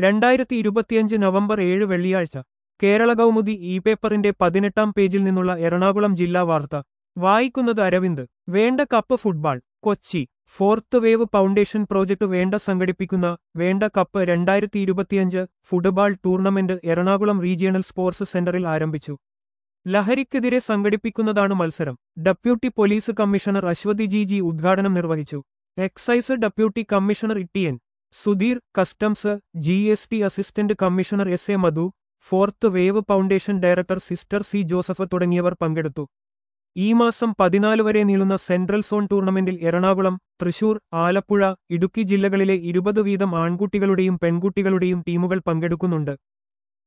രണ്ടായിരത്തി ഇരുപത്തിയഞ്ച് നവംബർ ഏഴ് വെള്ളിയാഴ്ച കേരള കൗമുദി ഇ പേപ്പറിന്റെ പതിനെട്ടാം പേജിൽ നിന്നുള്ള എറണാകുളം ജില്ലാ വാർത്ത വായിക്കുന്നത് അരവിന്ദ് വേണ്ട cup football Kochi fourth wave foundation project വേണ്ട സംഘടിപ്പിക്കുന്ന വേണ്ട കപ്പ് രണ്ടായിരത്തി ഇരുപത്തിയഞ്ച് football tournament Ernakulam regional sports സെന്ററിൽ ആരംഭിച്ചു ലഹരിക്കെതിരെ സംഘടിപ്പിക്കുന്നതാണ് മത്സരം deputy police commissioner Aswathy G G ഉദ്ഘാടനം നിർവഹിച്ചു excise deputy commissioner Ittiyan Sudheer customs G S T assistant commissioner S A Madhu fourth wave foundation director sister C Joseph തുടങ്ങിയവർ പങ്കെടുത്തു ഈ മാസം പതിനാല് വരെ നീളുന്ന സെൻട്രൽ സോൺ ടൂർണമെന്റിൽ എറണാകുളം തൃശൂർ ആലപ്പുഴ ഇടുക്കി ജില്ലകളിലെ ഇരുപത് വീതം ആൺകുട്ടികളുടെയും പെൺകുട്ടികളുടെയും ടീമുകൾ പങ്കെടുക്കുന്നുണ്ട്